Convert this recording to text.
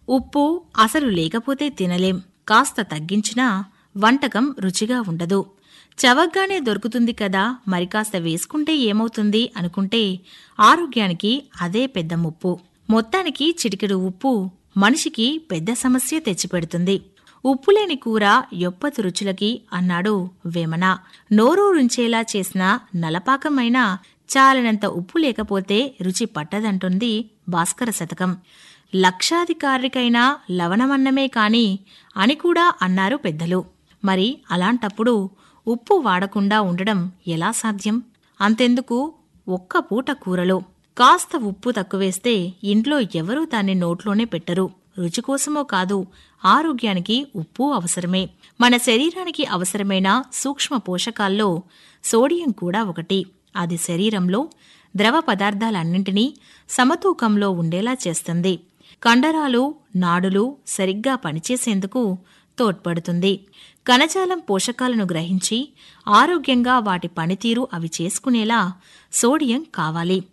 ఉప్పు అసలు లేకపోతే తినలేం కాస్త తగ్గించినా వంటకం రుచిగా ఉండదు చవగ్గానే దొరుకుతుంది కదా మరి కాస్త వేసుకుంటే ఏమవుతుంది అనుకుంటే ఆరోగ్యానికి అదే పెద్ద ముప్పు మొత్తానికి చిటికెడు ఉప్పు మనిషికి పెద్ద సమస్య తెచ్చిపెడుతుంది ఉప్పులేని కూర యొప్పతి రుచులకి అన్నాడు వేమన నోరూరుంచేలా చేసిన నలపాకమైనా చాలనంత ఉప్పు లేకపోతే రుచి పట్టదంటుంది భాస్కర శతకం లక్షాధికారికైనా లవణమన్నమే కాని అని కూడా అన్నారు పెద్దలు మరి అలాంటప్పుడు ఉప్పు వాడకుండా ఉండడం ఎలా సాధ్యం అంతెందుకు ఒక్క పూట కూరలో కాస్త ఉప్పు తక్కువేస్తే ఇంట్లో ఎవరూ దాన్ని నోట్లోనే పెట్టరు రుచి కోసమో కాదు ఆరోగ్యానికి ఉప్పు అవసరమే మన శరీరానికి అవసరమైన సూక్ష్మ పోషకాల్లో సోడియం కూడా ఒకటి అది శరీరంలో ద్రవ పదార్థాలన్నింటినీ సమతూకంలో ఉండేలా చేస్తుంది కండరాలు నాడులు సరిగ్గా పనిచేసేందుకు తోడ్పడుతుంది కణజాలం పోషకాలను గ్రహించి ఆరోగ్యంగా వాటి పనితీరు అవి చేసుకునేలా సోడియం కావాలి